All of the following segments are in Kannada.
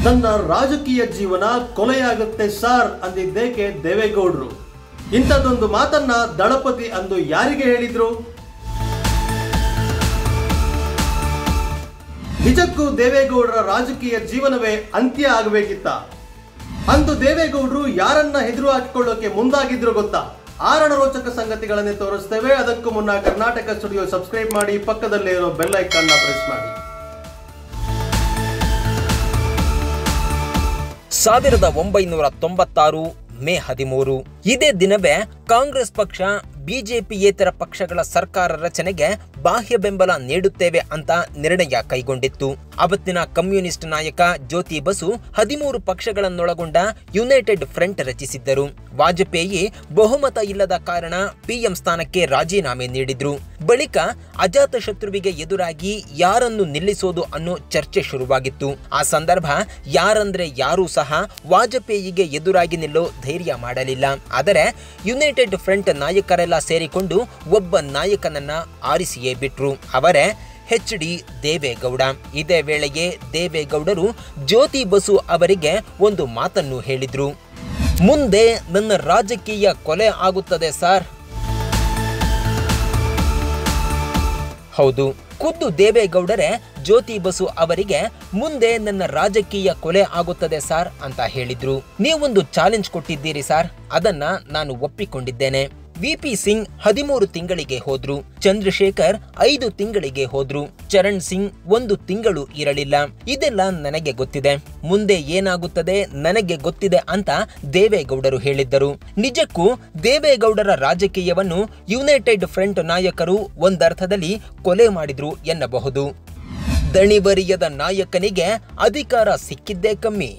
ನನ್ನ ರಾಜಕೀಯ ಜೀವನ ಕೊಲೆಯಾಗುತ್ತೆ ಸಾರ್ ಅಂದಿದ್ದೇಕೆ ದೇವೇಗೌಡರು ಇಂಥದ್ದೊಂದು ಮಾತನ್ನ ದಳಪತಿ ಅಂದು ಯಾರಿಗೆ ಹೇಳಿದ್ರು ನಿಜಕ್ಕೂ ದೇವೇಗೌಡರ ರಾಜಕೀಯ ಜೀವನವೇ ಅಂತ್ಯ ಆಗಬೇಕಿತ್ತ ಅಂದು ದೇವೇಗೌಡರು ಯಾರನ್ನ ಹೆದರು ಹಾಕಿಕೊಳ್ಳೋಕೆ ಮುಂದಾಗಿದ್ರು ಗೊತ್ತಾ ಆರಣ ರೋಚಕ ಸಂಗತಿಗಳನ್ನೇ ತೋರಿಸ್ತೇವೆ ಅದಕ್ಕೂ ಮುನ್ನ ಕರ್ನಾಟಕ ಸ್ಟುಡಿಯೋ ಸಬ್ಸ್ಕ್ರೈಬ್ ಮಾಡಿ ಪಕ್ಕದಲ್ಲೇ ಇರೋ ಬೆಲ್ ಐಕಾನ್ ಪ್ರೆಸ್ ಮಾಡಿ ಸಾವಿರದ ಒಂಬೈನೂರ ತೊಂಬತ್ತಾರು ಮೇ ಹದಿಮೂರು ಇದೇ ದಿನವೇ ಕಾಂಗ್ರೆಸ್ ಪಕ್ಷ ಬಿಜೆಪಿಯೇತರ ಪಕ್ಷಗಳ ಸರ್ಕಾರ ರಚನೆಗೆ ಬಾಹ್ಯ ಬೆಂಬಲ ನೀಡುತ್ತೇವೆ ಅಂತ ನಿರ್ಣಯ ಕೈಗೊಂಡಿತ್ತು ಅವತ್ತಿನ ಕಮ್ಯುನಿಸ್ಟ್ ನಾಯಕ ಜ್ಯೋತಿ ಬಸು ಹದಿಮೂರು ಪಕ್ಷಗಳನ್ನೊಳಗೊಂಡ ಯುನೈಟೆಡ್ ಫ್ರಂಟ್ ರಚಿಸಿದ್ದರು ವಾಜಪೇಯಿ ಬಹುಮತ ಇಲ್ಲದ ಕಾರಣ ಪಿಎಂ ಸ್ಥಾನಕ್ಕೆ ರಾಜೀನಾಮೆ ನೀಡಿದ್ರು ಬಳಿಕ ಅಜಾತಶತ್ರುವಿಗೆ ಎದುರಾಗಿ ಯಾರನ್ನು ನಿಲ್ಲಿಸೋದು ಅನ್ನೋ ಚರ್ಚೆ ಶುರುವಾಗಿತ್ತು ಆ ಸಂದರ್ಭ ಯಾರಂದ್ರೆ ಯಾರೂ ಸಹ ವಾಜಪೇಯಿಗೆ ಎದುರಾಗಿ ನಿಲ್ಲೋ ಧೈರ್ಯ ಮಾಡಲಿಲ್ಲ ಆದರೆ ಯುನೈಟೆಡ್ ಫ್ರಂಟ್ ನಾಯಕರೆಲ್ಲ ಸೇರಿಕೊಂಡು ಒಬ್ಬ ನಾಯಕನನ್ನ ಆರಿಸಿಯೇ ಬಿಟ್ರು ಅವರೇ ಎಚ್ ಡಿ ದೇವೇಗೌಡ ಇದೇ ವೇಳೆಗೆ ದೇವೇಗೌಡರು ಜ್ಯೋತಿ ಬಸು ಅವರಿಗೆ ಒಂದು ಮಾತನ್ನು ಹೇಳಿದ್ರು ಮುಂದೆ ನನ್ನ ರಾಜಕೀಯ ಕೊಲೆ ಆಗುತ್ತದೆ ಸರ್ ಹೌದು ಖುದ್ದು ದೇವೇಗೌಡರೇ ಜ್ಯೋತಿ ಬಸು ಅವರಿಗೆ ಮುಂದೆ ನನ್ನ ರಾಜಕೀಯ ಕೊಲೆ ಆಗುತ್ತದೆ ಸಾರ್ ಅಂತ ಹೇಳಿದ್ರು ನೀವೊಂದು ಚಾಲೆಂಜ್ ಕೊಟ್ಟಿದ್ದೀರಿ ಸಾರ್ ಅದನ್ನ ನಾನು ಒಪ್ಪಿಕೊಂಡಿದ್ದೇನೆ ವಿಪಿ ಸಿಂಗ್ ಹದಿಮೂರು ತಿಂಗಳಿಗೆ ಹೋದ್ರು ಚಂದ್ರಶೇಖರ್ ಐದು ತಿಂಗಳಿಗೆ ಹೋದ್ರು ಚರಣ್ ಸಿಂಗ್ ಒಂದು ತಿಂಗಳು ಇರಲಿಲ್ಲ ಇದೆಲ್ಲ ನನಗೆ ಗೊತ್ತಿದೆ ಮುಂದೆ ಏನಾಗುತ್ತದೆ ನನಗೆ ಗೊತ್ತಿದೆ ಅಂತ ದೇವೇಗೌಡರು ಹೇಳಿದ್ದರು ನಿಜಕ್ಕೂ ದೇವೇಗೌಡರ ರಾಜಕೀಯವನ್ನು ಯುನೈಟೆಡ್ ಫ್ರಂಟ್ ನಾಯಕರು ಒಂದರ್ಥದಲ್ಲಿ ಕೊಲೆ ಮಾಡಿದ್ರು ಎನ್ನಬಹುದು ದಣಿವರಿಯದ ನಾಯಕನಿಗೆ ಅಧಿಕಾರ ಸಿಕ್ಕಿದ್ದೇ ಕಮ್ಮಿ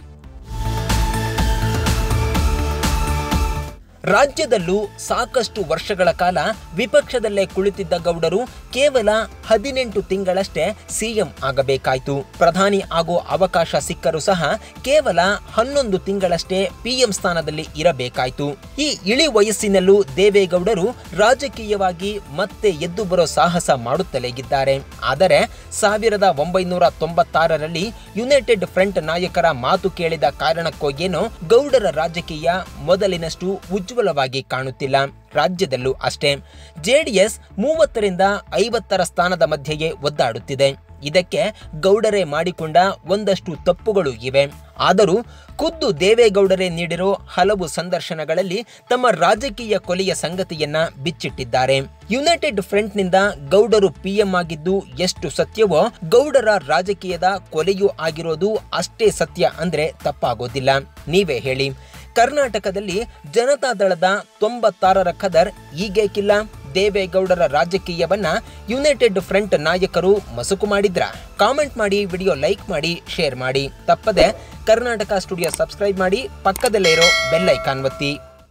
ರಾಜ್ಯದಲ್ಲೂ ಸಾಕಷ್ಟು ವರ್ಷಗಳ ಕಾಲ ವಿಪಕ್ಷದಲ್ಲೇ ಕುಳಿತಿದ್ದ ಗೌಡರು ಕೇವಲ ಹದಿನೆಂಟು ತಿಂಗಳಷ್ಟೇ ಸಿಎಂ ಆಗಬೇಕಾಯ್ತು ಪ್ರಧಾನಿ ಆಗೋ ಅವಕಾಶ ಸಿಕ್ಕರೂ ಸಹ ಕೇವಲ ಹನ್ನೊಂದು ತಿಂಗಳಷ್ಟೇ ಪಿಎಂ ಸ್ಥಾನದಲ್ಲಿ ಇರಬೇಕಾಯ್ತು ಈ ಇಳಿ ವಯಸ್ಸಿನಲ್ಲೂ ದೇವೇಗೌಡರು ರಾಜಕೀಯವಾಗಿ ಮತ್ತೆ ಎದ್ದು ಬರೋ ಸಾಹಸ ಮಾಡುತ್ತಲೇ ಇದ್ದಾರೆ ಆದರೆ ಸಾವಿರದ ಒಂಬೈನೂರ ತೊಂಬತ್ತಾರರಲ್ಲಿ ಯುನೈಟೆಡ್ ಫ್ರಂಟ್ ನಾಯಕರ ಮಾತು ಕೇಳಿದ ಕಾರಣಕ್ಕೋ ಏನೋ ಗೌಡರ ರಾಜಕೀಯ ಮೊದಲಿನಷ್ಟು ಉಜ್ವಲವಾಗಿ ಕಾಣುತ್ತಿಲ್ಲ ರಾಜ್ಯದಲ್ಲೂ ಅಷ್ಟೇ ಜೆಡಿಎಸ್ ಮೂವತ್ತರಿಂದ ಐವತ್ತರ ಸ್ಥಾನದ ಮಧ್ಯೆಯೇ ಒದ್ದಾಡುತ್ತಿದೆ ಇದಕ್ಕೆ ಗೌಡರೇ ಮಾಡಿಕೊಂಡ ಒಂದಷ್ಟು ತಪ್ಪುಗಳು ಇವೆ ಆದರೂ ಖುದ್ದು ದೇವೇಗೌಡರೇ ನೀಡಿರೋ ಹಲವು ಸಂದರ್ಶನಗಳಲ್ಲಿ ತಮ್ಮ ರಾಜಕೀಯ ಕೊಲೆಯ ಸಂಗತಿಯನ್ನ ಬಿಚ್ಚಿಟ್ಟಿದ್ದಾರೆ ಯುನೈಟೆಡ್ ಫ್ರಂಟ್ನಿಂದ ಗೌಡರು ಪಿಎಂ ಆಗಿದ್ದು ಎಷ್ಟು ಸತ್ಯವೋ ಗೌಡರ ರಾಜಕೀಯದ ಕೊಲೆಯೂ ಆಗಿರೋದು ಅಷ್ಟೇ ಸತ್ಯ ಅಂದ್ರೆ ತಪ್ಪಾಗೋದಿಲ್ಲ ನೀವೇ ಹೇಳಿ ಕರ್ನಾಟಕದಲ್ಲಿ ಜನತಾದಳದ ತೊಂಬತ್ತಾರರ ಖದರ್ ಈಗೇಕಿಲ್ಲ ದೇವೇಗೌಡರ ರಾಜಕೀಯವನ್ನ ಯುನೈಟೆಡ್ ಫ್ರಂಟ್ ನಾಯಕರು ಮಸುಕು ಮಾಡಿದ್ರ ಕಾಮೆಂಟ್ ಮಾಡಿ ವಿಡಿಯೋ ಲೈಕ್ ಮಾಡಿ ಶೇರ್ ಮಾಡಿ ತಪ್ಪದೆ ಕರ್ನಾಟಕ ಸ್ಟುಡಿಯೋ ಸಬ್ಸ್ಕ್ರೈಬ್ ಮಾಡಿ ಪಕ್ಕದಲ್ಲೇ ಇರೋ ಬೆಲ್ ಐಕಾನ್ ಒತ್ತಿ